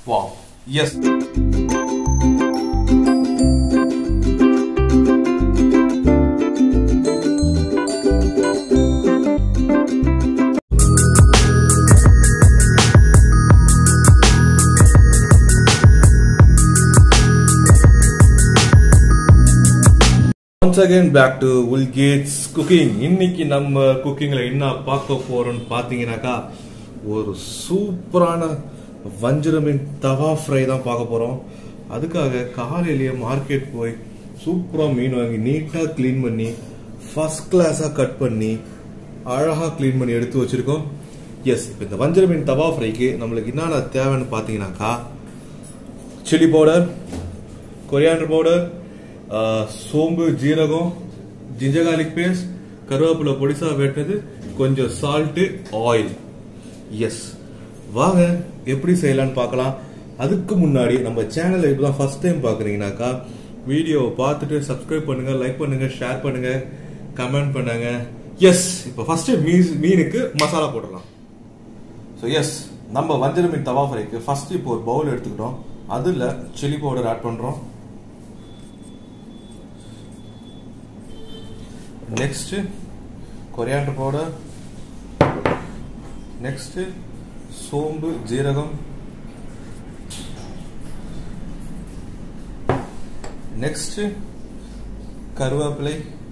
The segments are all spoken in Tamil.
வா yes once again back to Will Gates cooking இன்னைக்கு நம்ம குக்கிங்ல என்ன பார்க்க போறோம்னு பாத்தீங்கன்னாக்கா ஒரு சூப்பரான வஞ்சர மீன் தவா ஃப்ரை தான் பார்க்க போறோம் அதுக்காக காலையிலேயே மார்க்கெட் போய் சூப்பரா மீன் வாங்கி நீட்டா க்ளீன் பண்ணி ஃபர்ஸ்ட் கிளாஸா கட் பண்ணி அழகா க்ளீன் பண்ணி எடுத்து வச்சிருக்கோம் எஸ் இப்போ இந்த வஞ்சர மீன் தவா ஃப்ரைக்கு நம்மளுக்கு என்னென்ன தேவைன்னு பார்த்தீங்கன்னாக்கா சில்லி பவுடர் கொரியாண்டர் பவுடர் சோம்பு ஜீரகம் ஜிஞ்சர் garlic பேஸ்ட் கருவேப்பிலை பொடிசா வெட்டது கொஞ்சம் சால்ட்டு ஆயில் எஸ் வாங்க எப்படி செய்யலாம்னு பார்க்கலாம் அதுக்கு முன்னாடி நம்ம சேனலை இப்பதான் ஃபர்ஸ்ட் டைம் பார்க்குறீங்கனாக்கா வீடியோவை பார்த்துட்டு சப்ஸ்கிரைப் பண்ணுங்க லைக் பண்ணுங்க ஷேர் பண்ணுங்க கமெண்ட் பண்ணுங்க எஸ் இப்போ ஃபர்ஸ்ட் மீன் மீனுக்கு மசாலா போட்டுடலாம் ஸோ எஸ் நம்ம வஞ்சர மீன் தவா ஃப்ரைக்கு ஃபர்ஸ்ட் இப்போ ஒரு பவுல் எடுத்துக்கிட்டோம் அதில் சில்லி பவுடர் ஆட் பண்ணுறோம் நெக்ஸ்ட் கொரியாண்டர் பவுடர் நெக்ஸ்ட் சோம்பு ஜீரகம் நெக்ஸ்ட் கருவேப்பிலை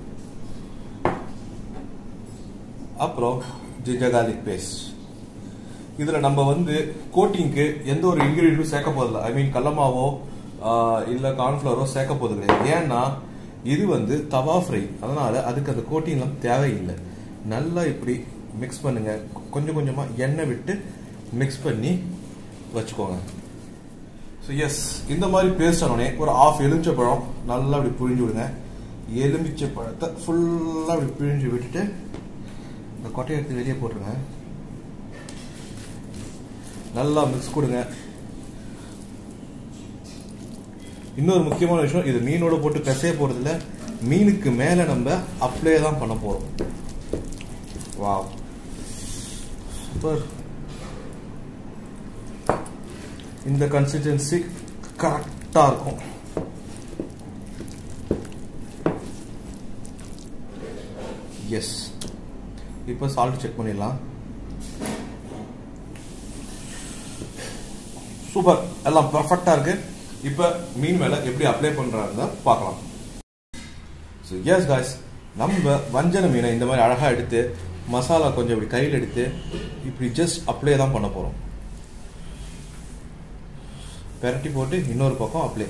அப்புறம் ஜிஞ்சர் garlic பேஸ்ட் இதுல நம்ம வந்து கோட்டிங்க்கு எந்த ஒரு இன்கிரீடியும் சேர்க்க போதில்லை ஐ மீன் கடலமாவோ இல்ல கார்ன்ஃபிளவரோ சேர்க்க போது கிடையாது ஏன்னா இது வந்து தவா ஃப்ரை அதனால அதுக்கு அந்த கோட்டிங்லாம் தேவையில்லை நல்லா இப்படி மிக்ஸ் பண்ணுங்க கொஞ்சம் கொஞ்சமா எண்ணெய் விட்டு மிக்ஸ் பண்ணி வச்சுக்கோங்க ஸோ எஸ் இந்த மாதிரி பேஸ்ட் ஆனோடனே ஒரு ஆஃப் எலுமிச்சை பழம் நல்லா அப்படி புழிஞ்சு விடுங்க எலுமிச்சை பழத்தை ஃபுல்லாக அப்படி பிழிஞ்சு விட்டுட்டு இந்த கொட்டையை எடுத்து வெளியே போட்டுருங்க நல்லா மிக்ஸ் கொடுங்க இன்னொரு முக்கியமான விஷயம் இது மீனோட போட்டு பிசைய போறதில்ல மீனுக்கு மேல நம்ம அப்ளை தான் பண்ண போறோம் வா சூப்பர் இந்த கன்சிஸ்டன்சி கரெக்டா இருக்கும் எஸ் இப்போ சால்ட் செக் பண்ணிடலாம் சூப்பர் எல்லாம் பர்ஃபெக்டா இருக்கு இப்போ மீன் மேல எப்படி அப்ளை பண்றாங்க பார்க்கலாம் ஸோ எஸ் காய்ஸ் நம்ம வஞ்சன மீனை இந்த மாதிரி அழகா எடுத்து மசாலா கொஞ்சம் இப்படி கையில் எடுத்து இப்படி ஜஸ்ட் அப்ளை தான் பண்ண போறோம் பெரட்டி போட்டு இன்னொரு பக்கம் அப்ளை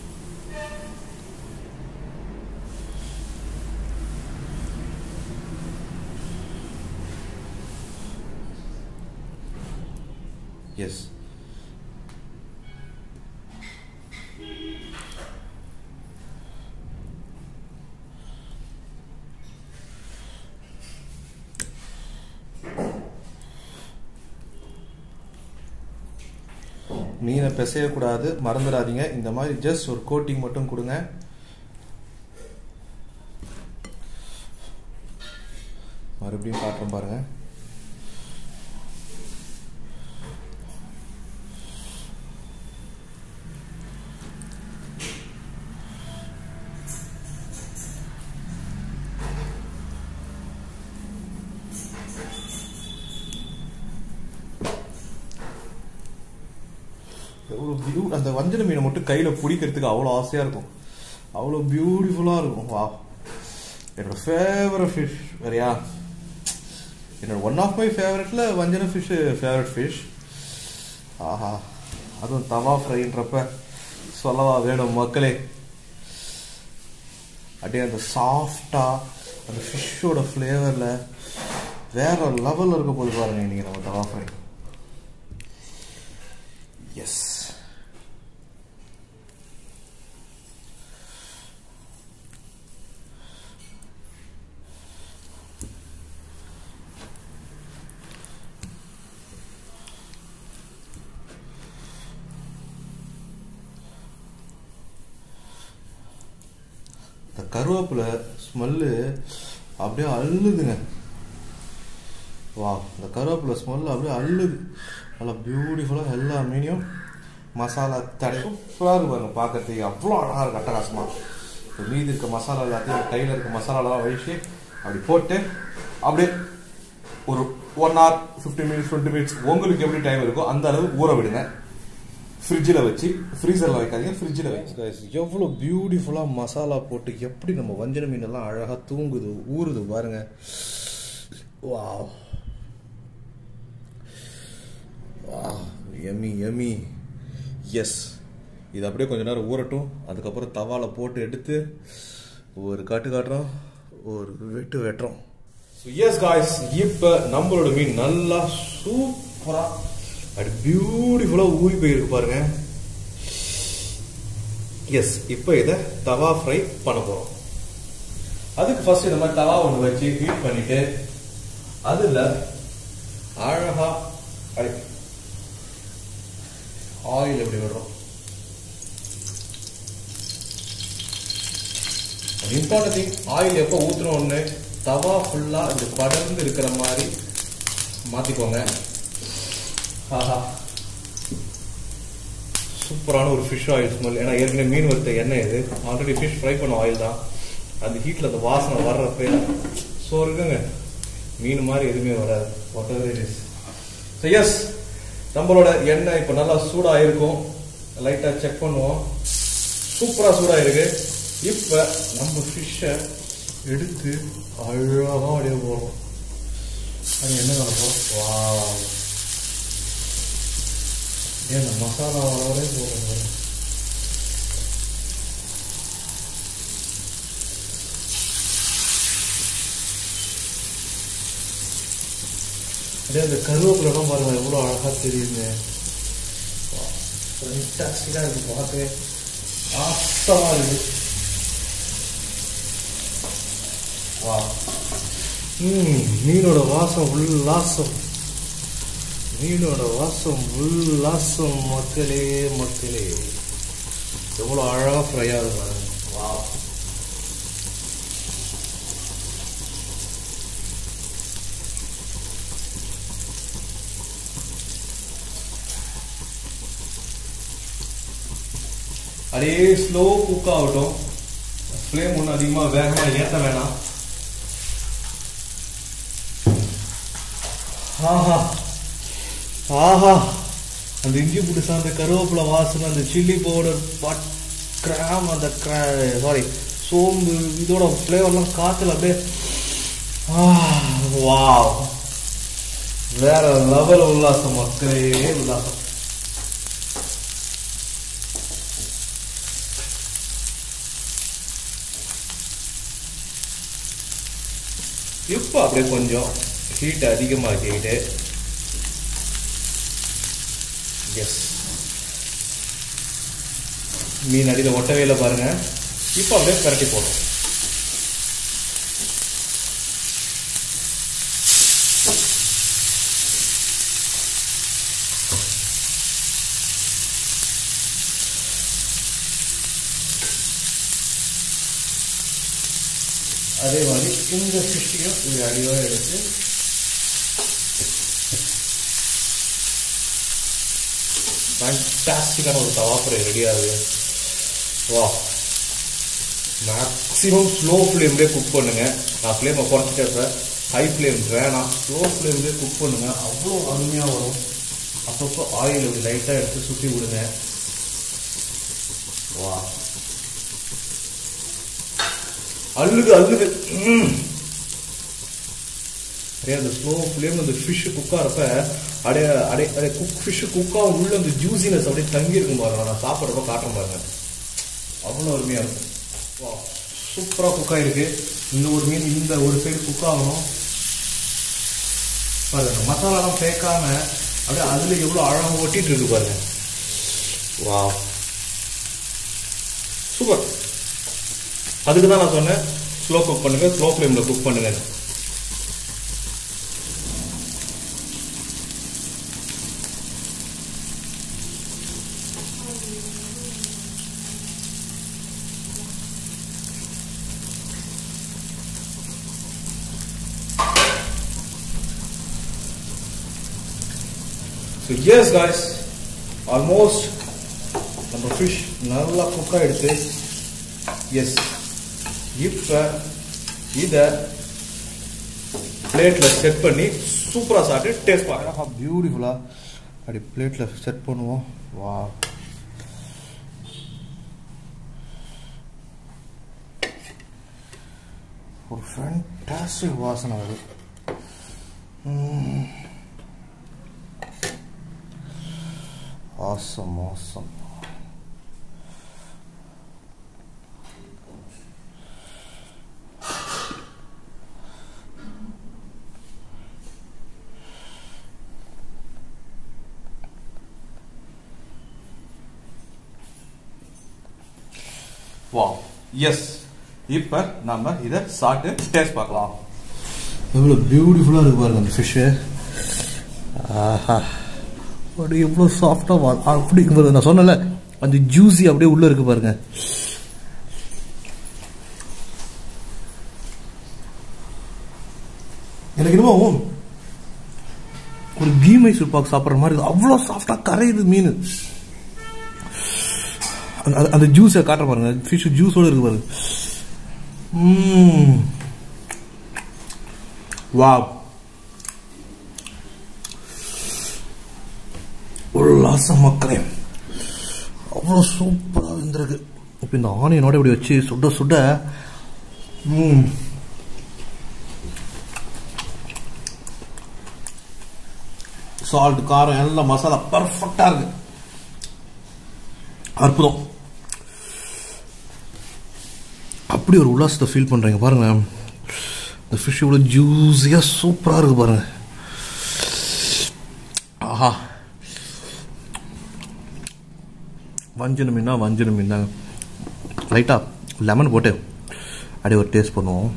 எஸ் மீனை பிசையக்கூடாது மறந்துடாதீங்க இந்த மாதிரி ஜஸ்ட் ஒரு கோட்டிங் மட்டும் கொடுங்க மறுபடியும் காட்டுறோம் பாருங்க எவ்வளோ பியூ அந்த வஞ்சன மீனை மட்டும் கையில் பிடிக்கிறதுக்கு அவ்வளோ ஆசையாக இருக்கும் அவ்வளோ பியூட்டிஃபுல்லாக இருக்கும் வா என்னோட ஃபேவரட் ஃபிஷ் வேறையா என்னோட ஒன் ஆஃப் மை ஃபேவரட்ல வஞ்சன ஃபிஷ் ஃபேவரட் ஃபிஷ் ஆஹா அதுவும் தவா ஃப்ரைன்றப்ப சொல்லவா வேணும் மக்களே அப்படியே அந்த சாஃப்டாக அந்த ஃபிஷ்ஷோட ஃப்ளேவரில் வேற லெவலில் இருக்க போது பாருங்க இன்னைக்கு நம்ம தவா ஃப்ரை எஸ் இந்த கருவேப்பிலை ஸ்மெல்லு அப்படியே அள்ளுதுங்க வா இந்த கருவேப்பிலை ஸ்மெல் அப்படியே அள்ளுது நல்லா பியூட்டிஃபுல்லாக எல்லா மீனையும் மசாலா தடை சூப்பராக இருக்கு பாருங்க பார்க்கறதுக்கு அவ்வளோ அழகாக இருக்கு அட்டகாசமா இப்போ மீதி இருக்க மசாலா எல்லாத்தையும் கையில் இருக்க மசாலாலாம் வழிச்சு அப்படி போட்டு அப்படியே ஒரு one hour fifteen minutes twenty minutes உங்களுக்கு எப்படி டைம் இருக்கோ அந்த அளவுக்கு ஊற விடுங்க ஃப்ரிட்ஜில் வச்சு ஃப்ரீசரில் வைக்காதீங்க ஃப்ரிட்ஜில் வச்சு எவ்வளோ பியூட்டிஃபுல்லாக மசாலா போட்டு எப்படி நம்ம வஞ்சன மீன் எல்லாம் அழகாக தூங்குது ஊறுது பாருங்க வாவ் எம்மி எம்மி எஸ் இது அப்படியே கொஞ்ச நேரம் ஊறட்டும் அதுக்கப்புறம் தவால போட்டு எடுத்து ஒரு காட்டு காட்டுறோம் ஒரு வெட்டு வெட்டுறோம் ஸோ எஸ் காய்ஸ் இப்போ நம்மளோட மீன் நல்லா சூப்பராக அது பியூட்டிஃபுல்லாக ஊறி போயிருக்கு பாருங்க எஸ் இப்போ இதை தவா ஃப்ரை பண்ண போகிறோம் அதுக்கு ஃபர்ஸ்ட் இந்த மாதிரி தவா ஒன்று வச்சு ஹீட் பண்ணிட்டு அதில் அழகா அப்படி ஆயில் எப்படி விடுறோம் இம்பார்ட்டன்ட் திங் ஆயில் எப்போ ஊற்றுறோம் ஒன்று தவா ஃபுல்லாக இது படர்ந்து இருக்கிற மாதிரி மாற்றிக்கோங்க ஆஹா சூப்பரான ஒரு ஃபிஷ் ஆயில் ஸ்மெல் ஏன்னா ஏற்கனவே மீன் வறுத்த எண்ணெய் இது ஆல்ரெடி ஃபிஷ் ஃப்ரை பண்ண ஆயில் தான் அந்த ஹீட்டில் அந்த வாசனை வர்றப்ப ஸோ இருக்குங்க மீன் மாதிரி எதுவுமே வராது whatever it is so yes நம்மளோட எண்ணெய் இப்போ நல்லா சூடாக இருக்கும் லைட்டாக செக் பண்ணுவோம் சூப்பராக சூடாக இருக்கு இப்போ நம்ம ஃபிஷ்ஷை எடுத்து அழகாக அப்படியே போடுறோம் அது என்ன பண்ணுறோம் வா ஏன் இந்த மசாலா வளரே போடுறோம் அப்படியே அந்த கருவேப்பிலாம் பாருங்க எவ்வளோ அழகாக தெரியுங்க ஃபண்டாஸ்டிக்காக இருக்கு பார்க்கவே ஆசமாக இருக்கு வா ம் மீனோட வாசம் உல்லாசம் மீனோட வாசம் உல்லாசம் மக்களே மக்களே எவ்வளோ அழகாக ஃப்ரை ஆகுது பாருங்க வா அப்படியே ஸ்லோ குக் ஆகட்டும் ஃப்ளேம் ஒன்றும் அதிகமாக வேகமாக ஏற்ற வேணாம் ஆஹா ஆஹா அந்த இஞ்சி புட்டு சார்ந்த கருவேப்பிலை வாசனை அந்த சில்லி பவுடர் பட் கிராம் அந்த சாரி சோம்பு இதோட ஃப்ளேவர்லாம் காத்துல அப்படியே வாவ் வேற லெவல் உல்லாசம் மக்களே உல்லாசம் இப்போ அப்படியே கொஞ்சம் ஹீட் அதிகமாக்கிட்டு எஸ் மீன் அடியில் ஒட்டவே இல்லை பாருங்க இப்போ அப்படியே பரட்டி போடுறோம் அதே மாதிரி இந்த ஃபிஷ்ஷையும் ஒரு அடியோடு எடுத்து ஃபேண்டாஸ்டிக்கான ஒரு தவா ஃப்ரை ரெடி ஆகுது வா மேக்ஸிமம் ஸ்லோ ஃப்ளேம்லேயே குக் பண்ணுங்க நான் ஃப்ளேமை குறைச்சிட்டேன் சார் ஹை ஃப்ளேம் வேணாம் ஸ்லோ ஃப்ளேம்லேயே குக் பண்ணுங்க அவ்வளோ அருமையாக வரும் அப்பப்போ ஆயில் அப்படி லைட்டாக எடுத்து சுற்றி விடுங்க வா அள்ளுது அள்ளுது ம். அப்படியே அந்த ஸ்லோ ஃப்ளேம் அந்த ஃபிஷ் குக் ஆகிறப்ப அப்படியே அப்படியே அப்படியே குக் ஃபிஷ் குக்காக உள்ள அந்த ஜூசினஸ் அப்படியே தங்கி இருக்கும் பாருங்க நான் சாப்பிட்றப்ப காட்டுறேன் பாருங்க அவ்வளோ அருமையாக இருக்கும் வா சூப்பராக குக் ஆயிருக்கு இந்த ஒரு மீன் இந்த ஒரு சைடு குக் ஆகணும் பாருங்க மசாலாலாம் சேர்க்காம அப்படியே அதில் எவ்வளோ அழகாக ஒட்டிட்டு இருக்கு பாருங்க வா சூப்பர் அதுக்கு தான் நான் சொன்னேன் ஸ்லோ குக் பண்ணுங்க ஸ்லோ ஃப்ளேமில் குக் பண்ணுங்க So yes guys, almost நம்ம ஃபிஷ் நல்லா குக் ஆகிடுச்சு எஸ் இப்போ இதை பிளேட்டில் செட் பண்ணி சூப்பராக சாப்பிட்டு டேஸ்ட் பார்க்கலாம் பியூட்டிஃபுல்லாக அப்படி பிளேட்டில் செட் பண்ணுவோம் வா ஒரு ஃபேண்டாஸ்டிக் வாசனை வருது ஆசம் ஆசம் வா எஸ் இப்போ நம்ம இதை சாப்பிட்டு டேஸ்ட் பார்க்கலாம் எவ்வளோ பியூட்டிஃபுல்லாக இருக்கு பாருங்க அந்த ஃபிஷ்ஷு ஆஹா அப்படி எவ்வளோ சாஃப்டாக அப்படி இருக்கு பாருங்க நான் சொன்னல அந்த ஜூஸி அப்படியே உள்ளே இருக்கு பாருங்க எனக்கு என்னமோ ஒரு கீ மைசூர் பாக் சாப்பிட்ற மாதிரி இருக்கு. அவ்வளோ சாஃப்டாக கரையுது மீன் அந்த- அந்த ஜூஸை காட்டுற பாருங்க ஃபிஷ் ஜூஸோட இருக்கு பாருங்க ம்ம். வாவ் உல்லாச மக்களே அவ்வளோ சூப்பராக இருந்திருக்கு இப்போ இந்த ஆனியனோட இப்படி வச்சு சுட சுட ம் சால்ட் காரம் எல்லாம் மசாலா பர்ஃபெக்டாக இருக்கு அற்புதம் அப்படி ஒரு உல்லாசத்தை ஃபீல் பண்ணுறீங்க பாருங்க இந்த ஃபிஷ் இவ்வளோ ஜூஸியாக சூப்பராக இருக்கு பாருங்க ஆஹா வஞ்சன மீனா வஞ்சன மீன் தாங்க லைட்டாக லெமன் போட்டு அப்படியே ஒரு டேஸ்ட் பண்ணுவோம்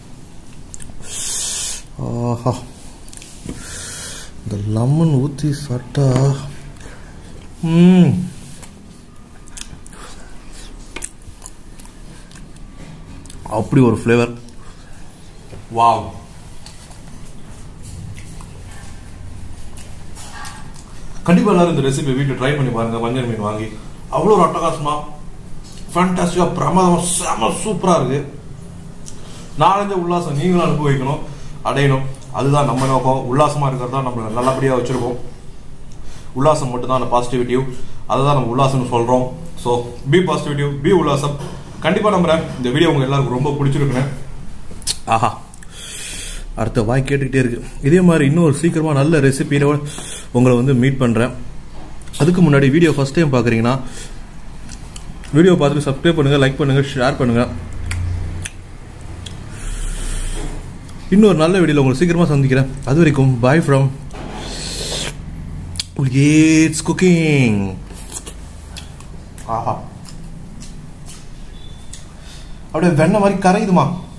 ஆஹா இந்த லெமன் ஊற்றி சாப்பிட்டா ம் அப்படி ஒரு ஃப்ளேவர் வாவ் கண்டிப்பாக எல்லாரும் இந்த ரெசிபி வீட்டில் ட்ரை பண்ணி பாருங்க வஞ்சர் மீன் வாங்கி அவ்வளோ ஒரு அட்டகாசமா ஃபேண்டாஸ்டிக்காக பிரமாதமாக செம சூப்பராக இருக்கு நாலஞ்சு உல்லாசம் நீங்களும் அனுபவிக்கணும் அடையணும் அதுதான் நம்ம நோக்கம் உல்லாசமாக இருக்கிறது தான் நம்மளை நல்லபடியாக வச்சுருக்கோம் உல்லாசம் மட்டும்தான் அந்த பாசிட்டிவிட்டிவ் அதுதான் நம்ம உல்லாசம்னு சொல்கிறோம் ஸோ பி பாசிட்டிவிட்டிவ் பி உல்லாசம் கண்டிப்பாக நம்புறேன் இந்த வீடியோ உங்க எல்லாருக்கும் ரொம்ப பிடிச்சிருக்குன்னு ஆஹா அடுத்த வாய் கேட்டுக்கிட்டே இருக்கு இதே மாதிரி இன்னொரு சீக்கிரமாக நல்ல ரெசிபியோட உங்களை வந்து மீட் பண்ணுறேன் அதுக்கு முன்னாடி வீடியோ ஃபஸ்ட் டைம் பார்க்குறீங்கன்னா வீடியோ பார்த்துட்டு சப்ஸ்கிரைப் பண்ணுங்கள் லைக் பண்ணுங்கள் ஷேர் பண்ணுங்கள் இன்னொரு நல்ல வீடியோவில் உங்களை சீக்கிரமாக சந்திக்கிறேன் அது வரைக்கும் பாய் ஃப்ரம் இட்ஸ் குக்கிங் ஆஹா அப்படியே வெண்ணெய் மாதிரி கரையுதுமா